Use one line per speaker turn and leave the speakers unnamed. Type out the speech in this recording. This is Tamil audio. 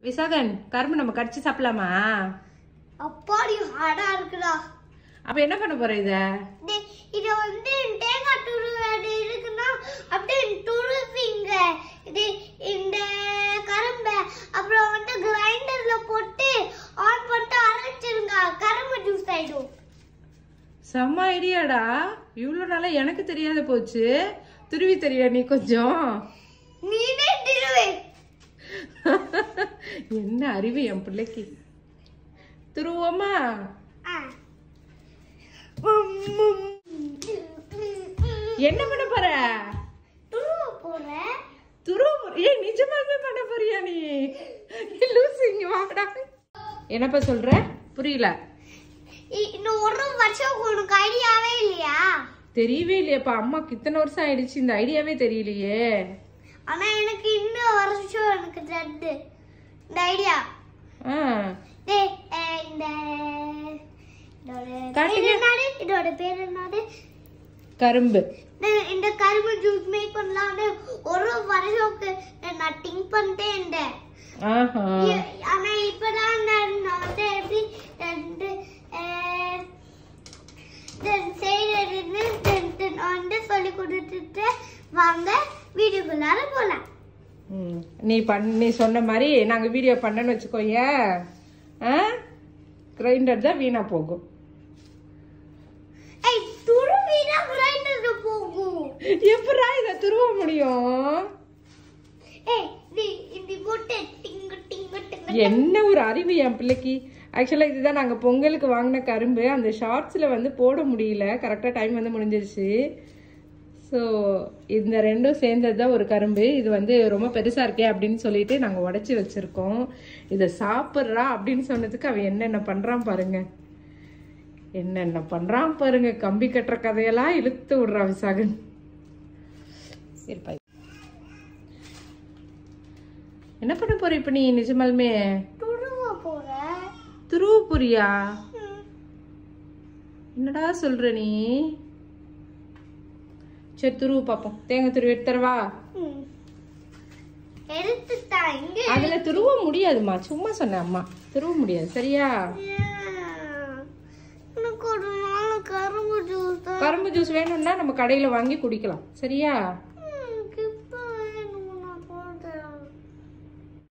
விசாகன் கரும்பு நம்ம கடிச்சு சாப்பிடலாமா
அப்பாடி ஹார்டா இருக்குடா
அப்ப என்ன பண்ண போற இத
டேய், இத வந்து தேங்காய் துருவது இருக்குன்னா அப்படியே துருவிங்க இது இந்த கரும்பை அப்புறம் வந்து கிரைண்டர்ல போட்டு ஆன் பண்ணிட்டு அரைச்சிருங்க கரும்பு ஜூஸ் ஆயிடும்
செம்ம ஐடியாடா இவ்வளோ நாளா எனக்கு தெரியாத போச்சு துருவி தெரியா நீ கொஞ்சம்
நீனே திருவே
என்ன அறிவு என் பிள்ளைக்கு துருவோமா
ஆ.
என்ன பண்ண போற
துருவ போறேன்
துருவ ஏய் நிஜமாலுமே பண்ண போறியா நீ நீ லூசு இங்க வாடா என்னப்பா சொல்ற புரியல
இ- இன்னும் ஒரு வருஷம் உனக்கு ஐடியாவே இல்லையா
தெரியவே இல்லையேப்பா அம்மாக்கு இத்தனை வருஷம் ஆயிடுச்சு இந்த ஐடியாவே தெரியலையே
ஆனா எனக்கு இன்னும் வருஷம் எனக்கு தெரியுது இந்த ஐடியா
ஆ
டேய் அஹ் இந்த இதோட
காட்டுங்க.
பேர் என்னது இதோட பேர் என்னது
கரும்பு
இந்த- இந்த கரும்பு ஜூஸ் மேக் பண்ணலாம்னு ஒரு வருஷத்துக்கு நான் திங்க் பண்ணிட்டே இருந்தேன்
ஆஹா
இ- ஆனா இப்பதான் நான் நான் வந்து எப்படி வந்து அஹ், இது செய்யறதுன்னு தெ- நான் வந்து சொல்லி கொடுத்துட்டு வாங்க வீடியோக்குள்ளார போலாம்
ம், நீ பண் நீ சொன்ன மாதிரி நாங்க வீடியோ பண்ணன்னு வச்சுக்கோயேன் ஆ கிரைண்டர் தான் வீணா போகும்
ஏய் துருவினா கிரைண்டர்ல போகும்
எப்படா இதை துருவ முடியும்
ஏய் நீ இப்படி போட்டு டிங்கு டிங்கு டிங்கு
என்ன ஒரு அறிவு என் பிள்ளைக்கு ஆக்சுவலாக இதுதான் நாங்கள் பொங்கலுக்கு வாங்கின கரும்பு அந்த ஷார்ட்ஸில் வந்து போட முடியல கரெக்டாக டைம் வந்து முடிஞ்சிருச்சு ஸோ இந்த ரெண்டும் சேர்ந்தது தான் ஒரு கரும்பு இது வந்து ரொம்ப பெருசாக இருக்கே அப்படின்னு சொல்லிட்டு நாங்கள் உடச்சி வச்சுருக்கோம் இதை சாப்பிட்றா அப்படின்னு சொன்னதுக்கு அவன் என்னென்ன பண்ணுறான் பாருங்க என்னென்ன பண்ணுறான் பாருங்க கம்பி கட்டுற கதையெல்லாம் இழுத்து விடுறா விசாகன் இருப்பா என்ன பண்ண போற இப்ப நீ நிஜமாலுமே
துருவ போறேன்
துருவ புரியா என்னடா சொல்ற நீ சரி துருவு பாப்போம் தேங்காய் துருவி எடுத்துறவா
எடுத்துட்டான் இங்க
அதுல துருவ முடியாதுமா சும்மா சொன்னேன் அம்மா துருவ முடியாது சரியா
எனக்கு ஒரு நாள் கரும்பு ஜூஸ்
கரும்பு ஜூஸ் வேணும்னா நம்ம கடையில வாங்கி குடிக்கலாம் சரியா